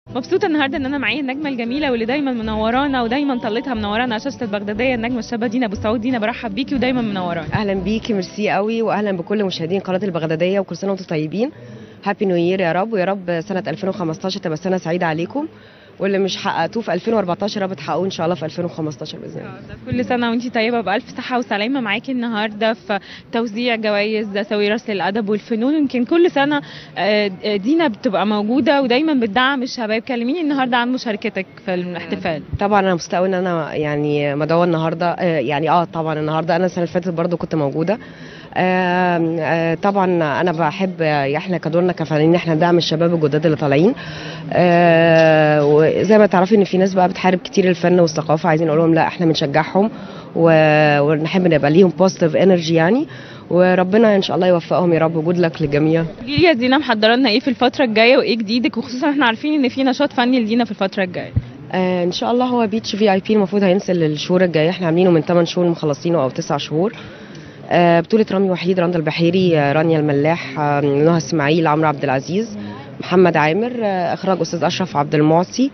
مبسوطه النهارده ان انا معايا النجمه الجميله واللي دايما منورانا ودايما طلتها منورانا على شاشه البغداديه النجمه الشابه دينا ابو سعود دينا برحب بيكي ودايما منورانا اهلا بيكي ميرسي قوي واهلا بكل مشاهدين قناه البغداديه وكل سنه وانتم طيبين هابي نيو يير يا رب ويا رب سنه 2015 تبقى سنه سعيده عليكم واللي مش حققتوه في 2014 يا رب تحققوه ان شاء الله في 2015 باذن الله كل سنه وانت طيبه بالف صحه وسلامه معاكي النهارده في توزيع جوائز ساويرس للادب والفنون يمكن كل سنه آه، آه، دينا بتبقى موجوده ودايما بتدعم الشباب كلميني النهارده عن مشاركتك في الاحتفال طبعا انا مستوى ان انا يعني مدعوه النهارده آه، يعني اه طبعا النهارده انا السنه اللي فاتت برضو كنت موجوده آه، آه، طبعا انا بحب آه، احنا كدورنا كفنانين احنا ندعم الشباب الجداد اللي طالعين آه، وزي ما تعرفي ان في ناس بقى بتحارب كتير الفن والثقافه عايزين نقول لهم لا احنا بنشجعهم و- ونحب نبقى ليهم بوزيتيف انرجي يعني وربنا ان شاء الله يوفقهم يا رب وجود لك للجميع قولي لي يا دينا محضره لنا ايه في الفتره الجايه وايه جديدك وخصوصا احنا عارفين ان في نشاط فني لدينا في الفتره الجايه آه ان شاء الله هو بيتش في اي بي المفروض هينزل الشهور الجايه احنا عاملينه من 8 شهور مخلصينه او 9 شهور آه بطولة رامي وحيد رندا البحيري آه رانيا الملاح آه نهى اسماعيل عمرو عبد العزيز محمد عامر آه اخراج استاذ اشرف عبد المعطي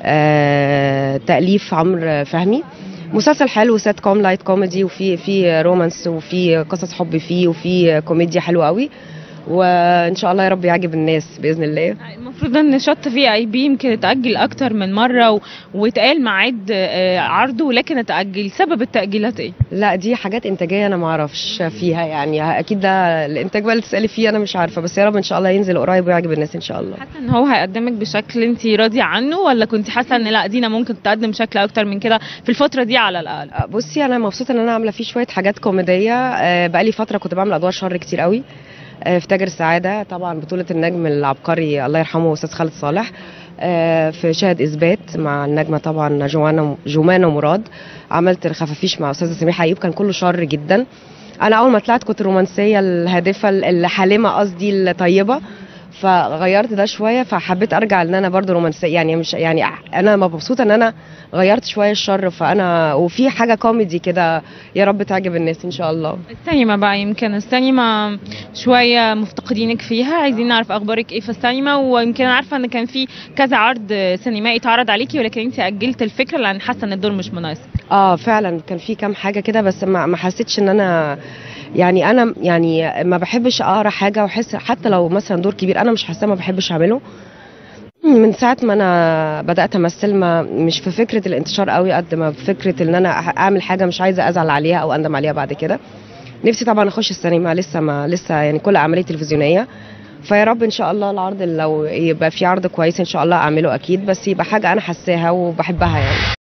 آه تاليف عمرو فهمي مسلسل حلو سيت كوم لايت كوميدي وفي في رومانس وفي قصص حب فيه وفي كوميديا حلوه قوي وان شاء الله يا رب يعجب الناس باذن الله المفروض ان شط في اي بي يمكن اتاجل اكتر من مره و... واتقال ميعاد آه، عرضه ولكن اتاجل سبب التاجيلات ايه لا دي حاجات انتاجيه انا ما اعرفش فيها يعني اكيد ده الانتاج بقى اللي تسالي فيه انا مش عارفه بس يا رب ان شاء الله ينزل قريب ويعجب الناس ان شاء الله حاسه ان هو هيقدمك بشكل انت راضيه عنه ولا كنت حاسه ان لا دينا ممكن تقدم بشكل اكتر من كده في الفتره دي على الاقل أه، بصي انا مبسوطه ان انا عامله فيه شويه حاجات كوميديه أه، بقالي فتره كنت بعمل ادوار شر كتير قوي أه، في تاجر السعاده طبعا بطوله النجم العبقري الله يرحمه استاذ خالد صالح أه، في شاهد اثبات مع النجمه طبعا جوانا جمانه مراد عملت الخفافيش مع استاذه سميحه ايوب كان كله شر جدا انا اول ما طلعت كنت الرومانسيه الهادفه الحالمه قصدي الطيبه فغيرت ده شويه فحبيت ارجع ان انا برضو رومانسيه يعني مش يعني انا مبسوطه ان انا غيرت شويه الشر فانا وفي حاجه كوميدي كده يا رب تعجب الناس ان شاء الله السينما بقى يمكن السينما شويه مفتقدينك فيها عايزين نعرف اخبارك ايه في السينما ويمكن عارفه ان كان في كذا عرض سينمائي اتعرض عليكي ولكن انت اجلت الفكره لان حاسه ان الدور مش مناسب اه فعلا كان في كام حاجه كده بس ما ما حسيتش ان انا يعني انا يعني ما بحبش اقرا حاجه واحس حتى لو مثلا دور كبير انا مش حاساه ما بحبش اعمله من ساعه ما انا بدات امثل ما مش في فكره الانتشار قوي قد ما فكره ان انا اعمل حاجه مش عايزه ازعل عليها او اندم عليها بعد كده نفسي طبعا اخش السينما لسه ما لسه يعني كل عمليه تلفزيونيه فيا رب ان شاء الله العرض لو يبقى في عرض كويس ان شاء الله اعمله اكيد بس يبقى حاجه انا حاساها وبحبها يعني